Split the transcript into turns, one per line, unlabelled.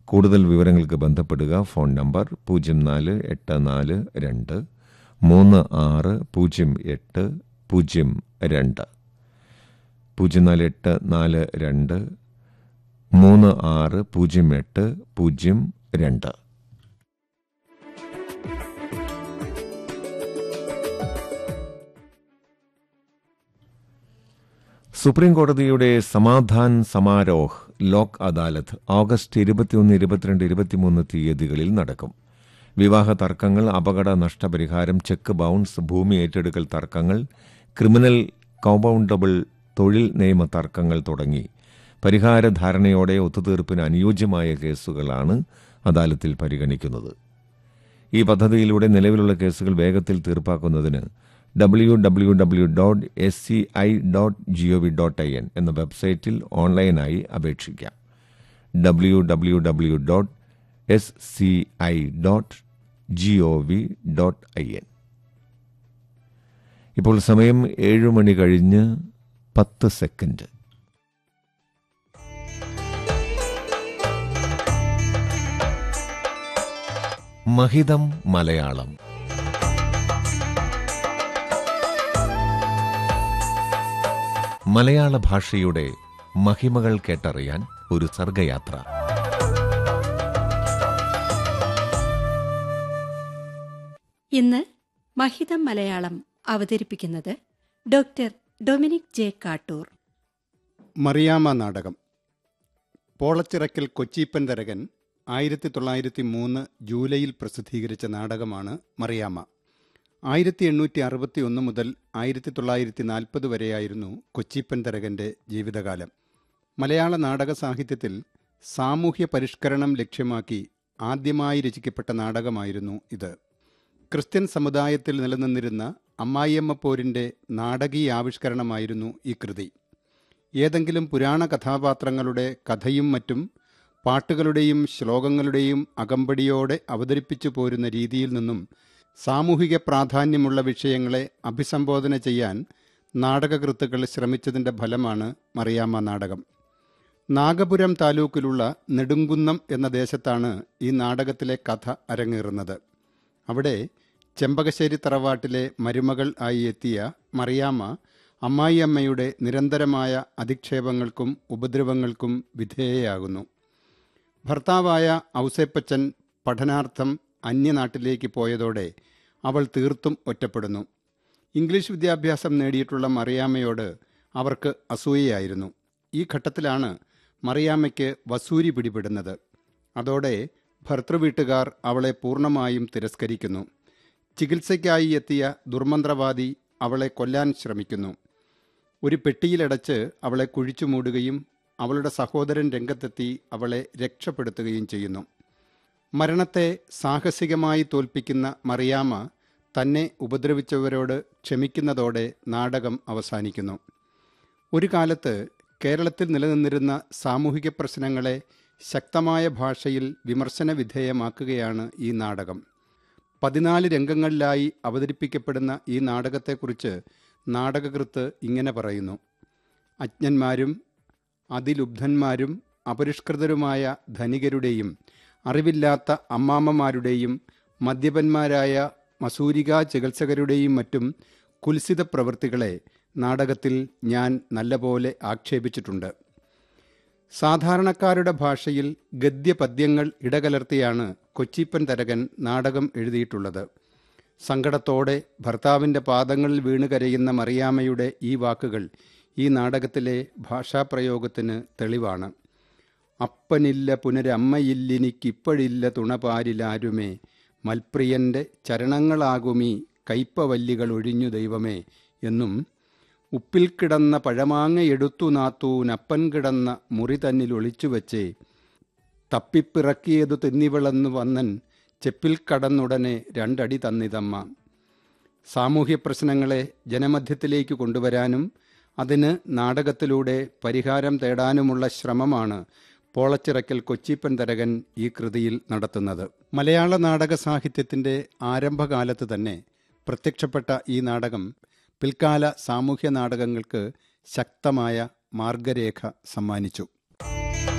കൂടുതൽ വിവരങ്ങൾക്ക് ബന്ധപ്പെടുക ഫോൺ നമ്പർ പൂജ്യം നാല് എട്ട് നാല് രണ്ട് മൂന്ന് ആറ് പൂജ്യം എട്ട് പൂജ്യം രണ്ട് പൂജ്യം നാല് എട്ട് നാല് രണ്ട് മൂന്ന് ആറ് പൂജ്യം എട്ട് പൂജ്യം രണ്ട് സുപ്രീം കോടതിയുടെ സമാധാൻ സമാരോഹ് ലോക് അദാലത്ത് ഓഗസ്റ്റ് ഇരുപത്തിയൊന്ന് ഇരുപത്തിരണ്ട് ഇരുപത്തിമൂന്ന് തീയതികളിൽ നടക്കും വിവാഹ തർക്കങ്ങൾ അപകട നഷ്ടപരിഹാരം ചെക്ക് ബൌൺസ് ഭൂമി ഏറ്റെടുക്കൽ തർക്കങ്ങൾ ക്രിമിനൽ കോമ്പൗണ്ടബിൾ തൊഴിൽ നിയമ തർക്കങ്ങൾ തുടങ്ങി പരിഹാര ധാരണയോടെ ഒത്തുതീർപ്പിന് അനുയോജ്യമായ കേസുകളാണ് അദാലത്തിൽ പരിഗണിക്കുന്നത് ഈ പദ്ധതിയിലൂടെ നിലവിലുള്ള കേസുകൾ വേഗത്തിൽ തീർപ്പാക്കുന്നതിന് W W W dot S C I dot GOV dot I N എന്ന വെബ്സൈറ്റിൽ ഓൺലൈനായി അപേക്ഷിക്കാം W W W dot S C I dot GOV dot I N ഇപ്പോൾ സമയം ഏഴു മണി കഴിഞ്ഞ് പത്ത് സെക്കൻഡ് മഹിതം മലയാളം മലയാള ഭാഷയുടെ മഹിമകൾ കേട്ടറിയാൻ ഒരു സർഗയാത്ര
ഇന്ന് മഹിതം മലയാളം അവതരിപ്പിക്കുന്നത് doctor Dominic J Kattoor
Mariamma നാടകം പോളച്ചിറക്കൽ കൊച്ചീപ്പൻ തരകൻ ആയിരത്തി തൊള്ളായിരത്തി മൂന്ന് ജൂലൈയിൽ പ്രസിദ്ധീകരിച്ച നാടകമാണ് മറിയാമ്മ ആയിരത്തി എണ്ണൂറ്റി അറുപത്തി ഒന്ന് മുതൽ ആയിരത്തി തൊള്ളായിരത്തി നാൽപ്പത് വരെയായിരുന്നു കൊച്ചീപ്പൻ തരകന്റെ ജീവിതകാലം മലയാള നാടക സാഹിത്യത്തിൽ സാമൂഹ്യ പരിഷ്കരണം ലക്ഷ്യമാക്കി ആദ്യമായി രചിക്കപ്പെട്ട നാടകമായിരുന്നു ഇത് ക്രിസ്ത്യൻ സമുദായത്തിൽ നിലനിന്നിരുന്ന അമ്മായിയമ്മ പോരിന്റെ നാടകീയ ആവിഷ്കരണമായിരുന്നു ഈ കൃതി ഏതെങ്കിലും പുരാണ കഥാപാത്രങ്ങളുടെ കഥയും മറ്റും പാട്ടുകളുടെയും ശ്ലോകങ്ങളുടെയും അകമ്പടിയോടെ അവതരിപ്പിച്ചു പോരുന്ന രീതിയിൽ നിന്നും സാമൂഹിക പ്രാധാന്യമുള്ള വിഷയങ്ങളെ അഭിസംബോധന ചെയ്യാൻ നാടകകൃത്തുക്കൾ ശ്രമിച്ചതിൻ്റെ ഫലമാണ് മറിയാമ്മ നാടകം നാഗപുരം താലൂക്കിലുള്ള നെടുങ്കുന്നം എന്ന ദേശത്താണ് ഈ നാടകത്തിലെ കഥ അരങ്ങേറുന്നത് അവിടെ ചെമ്പകശ്ശേരി തറവാട്ടിലെ മരുമകൾ ആയി എത്തിയ മറിയാമ്മ അമ്മായിയമ്മയുടെ നിരന്തരമായ അധിക്ഷേപങ്ങൾക്കും ഉപദ്രവങ്ങൾക്കും വിധേയയാകുന്നു ഭർത്താവായ ഔസേപ്പച്ചൻ പഠനാർത്ഥം അന്യനാട്ടിലേക്ക് പോയതോടെ അവൾ തീർത്തും ഒറ്റപ്പെടുന്നു ഇംഗ്ലീഷ് വിദ്യാഭ്യാസം നേടിയിട്ടുള്ള മറിയാമ്മയോട് അവർക്ക് അസൂയയായിരുന്നു ഈ ഘട്ടത്തിലാണ് മറിയാമ്മയ്ക്ക് വസൂരി പിടിപെടുന്നത് അതോടെ ഭർത്തൃവീട്ടുകാർ അവളെ പൂർണ്ണമായും തിരസ്കരിക്കുന്നു ചികിത്സയ്ക്കായി എത്തിയ ദുർമന്ത്രവാദി അവളെ കൊല്ലാൻ ശ്രമിക്കുന്നു ഒരു പെട്ടിയിലടച്ച് അവളെ കുഴിച്ചു മൂടുകയും അവളുടെ സഹോദരൻ രംഗത്തെത്തി അവളെ രക്ഷപ്പെടുത്തുകയും ചെയ്യുന്നു മരണത്തെ സാഹസികമായി തോൽപ്പിക്കുന്ന മറിയാമ്മ തന്നെ ഉപദ്രവിച്ചവരോട് ക്ഷമിക്കുന്നതോടെ നാടകം അവസാനിക്കുന്നു ഒരു കാലത്ത് കേരളത്തിൽ നിലനിന്നിരുന്ന സാമൂഹിക പ്രശ്നങ്ങളെ ശക്തമായ ഭാഷയിൽ വിമർശന വിധേയമാക്കുകയാണ് ഈ നാടകം പതിനാല് രംഗങ്ങളിലായി അവതരിപ്പിക്കപ്പെടുന്ന ഈ നാടകത്തെക്കുറിച്ച് നാടകകൃത്ത് ഇങ്ങനെ പറയുന്നു അജ്ഞന്മാരും അതിലുബ്ധന്മാരും അപരിഷ്കൃതരുമായ ധനികരുടെയും അറിവില്ലാത്ത അമ്മാമ്മമാരുടെയും മദ്യപന്മാരായ മസൂരിക ചികിത്സകരുടെയും മറ്റും കുൽസിത പ്രവൃത്തികളെ നാടകത്തിൽ ഞാൻ നല്ലപോലെ ആക്ഷേപിച്ചിട്ടുണ്ട് സാധാരണക്കാരുടെ ഭാഷയിൽ ഗദ്യപദ്യങ്ങൾ ഇടകലർത്തിയാണ് കൊച്ചിപ്പൻ തരകൻ നാടകം എഴുതിയിട്ടുള്ളത് സങ്കടത്തോടെ ഭർത്താവിൻ്റെ പാദങ്ങളിൽ വീണ് കരയുന്ന മറിയാമ്മയുടെ ഈ വാക്കുകൾ ഈ നാടകത്തിലെ ഭാഷാപ്രയോഗത്തിന് തെളിവാണ് അപ്പനില്ല പുനരമ്മയില്ലിനിക്കിപ്പോഴില്ല തുണപാരിലാരുമേ മൽപ്രിയന്റെ ചരണങ്ങളാകുമീ കയ്പവല്ലികൾ ഒഴിഞ്ഞു ദൈവമേ എന്നും ഉപ്പിൽ കിടന്ന പഴമാങ്ങയെടുത്തു നാത്തൂനപ്പൻ കിടന്ന മുറി തന്നിൽ ഒളിച്ചുവച്ചേ തപ്പിപ്പിറക്കിയതു തിന്നിവിളന്നു വന്നൻ ചെപ്പിൽ കടന്നുടനെ രണ്ടടി തന്നിതമ്മ സാമൂഹ്യ പ്രശ്നങ്ങളെ ജനമധ്യത്തിലേക്ക് കൊണ്ടുവരാനും അതിന് നാടകത്തിലൂടെ പരിഹാരം തേടാനുമുള്ള ശ്രമമാണ് പോളച്ചിറക്കൽ കൊച്ചിപ്പൻ തരകൻ ഈ കൃതിയിൽ നടത്തുന്നത് മലയാള നാടക സാഹിത്യത്തിൻ്റെ ആരംഭകാലത്ത് തന്നെ പ്രത്യക്ഷപ്പെട്ട ഈ നാടകം പിൽക്കാല സാമൂഹ്യ നാടകങ്ങൾക്ക് ശക്തമായ മാർഗരേഖ സമ്മാനിച്ചു